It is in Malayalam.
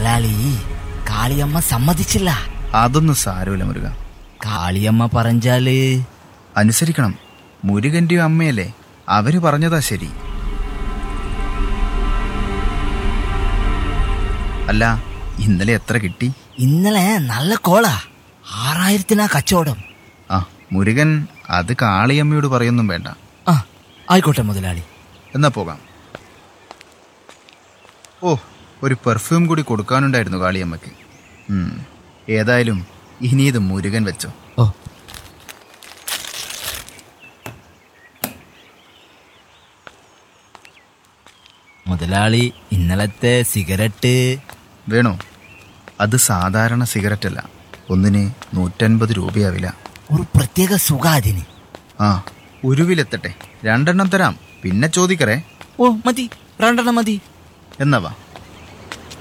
മുതലാളി കാളിയമ്മ സമ്മതിച്ചില്ല അതൊന്നും സാരമില്ല മുരുക കാളിയമ്മ പറഞ്ഞാല് അനുസരിക്കണം മുരുകന്റെയും അമ്മയല്ലേ അവര് പറഞ്ഞതാ ശരി അല്ല ഇന്നലെ എത്ര കിട്ടി ഇന്നലെ നല്ല കോളാ ആറായിരത്തിനാ കച്ചവടം ആ മുരുകൻ അത് കാളിയമ്മയോട് പറയൊന്നും വേണ്ട ആ ആയിക്കോട്ടെ മുതലാളി എന്നാ പോകാം ഓ ഒരു പെർഫ്യൂം കൂടി കൊടുക്കാനുണ്ടായിരുന്നു കാളിയമ്മയ്ക്ക് ഉം, ഏതായാലും ഇനി ഇത് മുരുകൻ വെച്ചോ ഓ മുതലാളി ഇന്നലത്തെ സിഗരറ്റ് വേണോ അത് സാധാരണ സിഗരറ്റ് അല്ല ഒന്നിന് നൂറ്റൻപത് രൂപയാ വില ഒരു പ്രത്യേക സുഖാതിന് ആ ഉരുവിലെത്തട്ടെ രണ്ടെണ്ണം തരാം പിന്നെ ചോദിക്കറേ ഓ മതി രണ്ടെണ്ണം മതി എന്നാ വാ